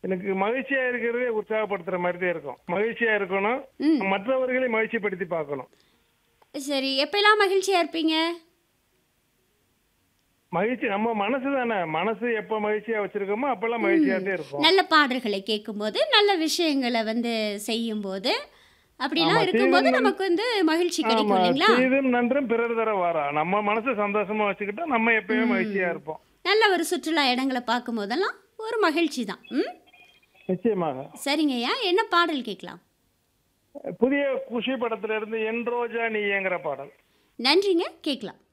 எனக்கு மகிழ்ச்சியா இருக்கிறதே உற்சாகப்படுத்துற மாதிரி தான் இருக்கும் மகிழ்ச்சியா இருக்கணும் ம் மற்றவர்களை மகிழ்ச்சிப்படுத்தி பார்க்கணும் சரி எப்பெல்லாம் மகிழ்ச்சியா இருப்பீங்க மகிழ்ச்சி நம்ம மனசு தானே மனசு எப்ப மகிழ்ச்சியா வச்சிருக்கோமோ அப்பெல்லாம் மகிழ்ச்சியா தான் இருக்கும் நல்ல பாடல்களை கேட்கும்போது நல்ல விஷயங்களை வந்து செய்யும்போது அப்படிலாம் ஆமா, இருக்கும்போது தீவிரம் நமக்கு வந்து மகிழ்ச்சி ஆமா கிடைக்கும் இல்லைங்களா செய்தும் நன்றும் பிறர் தர வாரா நம்ம மனசை சந்தோஷமா வச்சுக்கிட்டா நம்ம எப்பயுமே மகிழ்ச்சியா இருப்போம் நல்ல ஒரு சுற்றுலா இடங்களை பார்க்கும் போதெல்லாம் ஒரு மகிழ்ச்சி தான் ம் நிச்சயமாக சரிங்கய்யா என்ன பாடல் கேட்கலாம் புதிய குஷி படத்துல இருந்து என் ரோஜா நீங்கிற பாடல் நன்றிங்க கேட்கலாம்